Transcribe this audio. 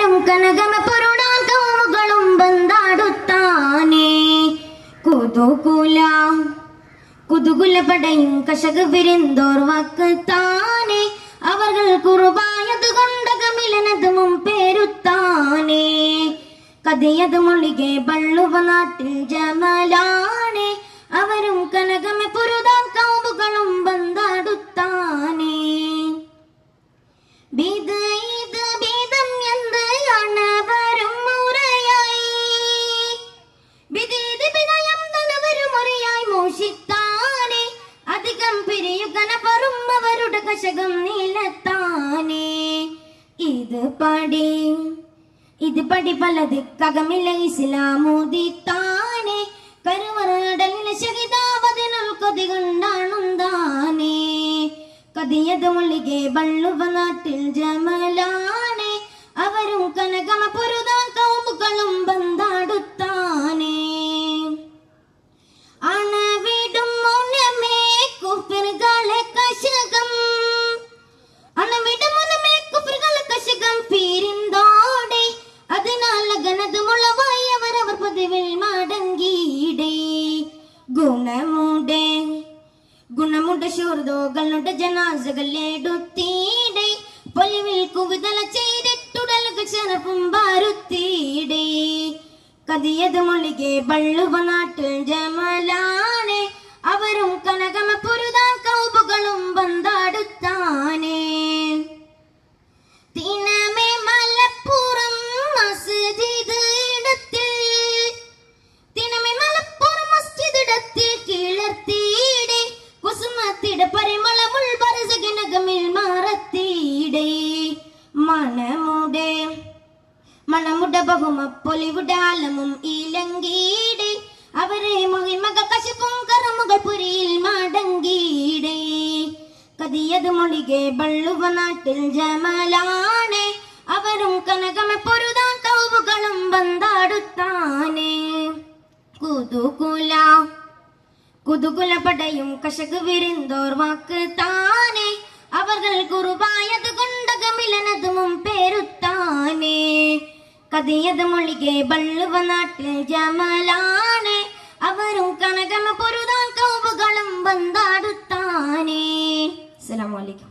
അവരും കനകമ പൊരുടാൻ കൗമുകളും ബന്ധാടുത്താനേ കുതുകുല കുതുകുല പടയും കശക വിരിന്തോർ വാക്ക് താനേ അവർ കുറുബായത് കൊണ്ടകമിലനത് മുമ്പേരുത്താനേ കഥയത് മൊഴികെ ബള്ളുവ നാട്ടിൽ ജമലാണേ അവരും കനകമെ പൊരുതാൻ കൗമുകളും ബന്ധാടുത്താനേ ബീത് ഇത് ബീതം എന്ത് അണവരും മുറയായി ബിതീത് ബിതയം തനവരും മുറിയായി മോഷിത്താനെ അധികം പിരിയുകന പറും അവരുടെ കശകം നീലത്താനെ ഇത് പടി ഇത് പടി പലത് കകമില്ല ഇസ്ലാമുദിത്താനെ കരുവറടലിലെ ശഹിതാവതിനുൾ കൊതി കൊണ്ടാണുന്താനേ കതിയത് മുള്ളികെ ബള്ളുവ നാട്ടിൽ ജമലാനെ അവരും കനകമ പൊരുതാൻ കൗമുകളും ബന്ധാടുത്താനേ അണവിടും മുന്നമേ കുപ്പിറുകളെ കശകം അണവിടും മുന്നമേ കുപ്പിറുകളെ കശകം പീരിന്തോടെ അതിനാൽ ഗണത് മുളവായി അവർ അവർ പതിവിൽ മടങ്ങിയിടേ ഗുണമുടെ ഗുണമുണ്ട ശൂർദോകളുടെ ജനാസകൾ എടുത്തീടെ പൊലിവിൽ കുവിതല ചെയ്തിട്ടുടലുക ചെറുപ്പും ഭാരുത്തീടെ കതിയത് മൊഴികെ ബള്ളുവ നാട്ടിൽ ജമലാനെ അവരും കനകമ പൊരുതാൻ കൗപുകളും ബന്ധാടുത്താനേ തിനമേ മലപ്പുറം മസ്ജിദ് ഇടത്തിൽ തിനമേ മലപ്പുറം മസ്ജിദ് ഇടത്തിൽ കിളർത്തീടെ കുസുമത്തിട പരിമളമുൾ പരസകിനകമിൽ മാറത്തീടെ മണമുടെ മണമുട ബഹുമ പൊലിവുടെ ആലമും ഇലങ്കീടെ അവരെ മഹിമക കശിപ്പും കറമുകൾ പുരിയിൽ മടങ്ങീടെ കതിയത് മൊഴികെ ബള്ളുവ നാട്ടിൽ ജമലാണേ അവരും കനകമെ പൊരുതാൻ കൗവുകളും ബന്ധാടുത്താനേ കുതുകുല കുതുകുല പടയും കശക് വിരിന്തോർ വാക്ക് താനേ അവർ കുറുവായത് കൊണ്ടകമിലനത് മുമ്പേരുത്താനേ കതിയത് മൊഴികെ ബള്ളുവ നാട്ടിൽ ജമലാണേ അവരും കനകമ പൊരുതാൻ കൗവുകളും ബന്ധാടുത്താനേ അസ്സലാമു അലൈക്കും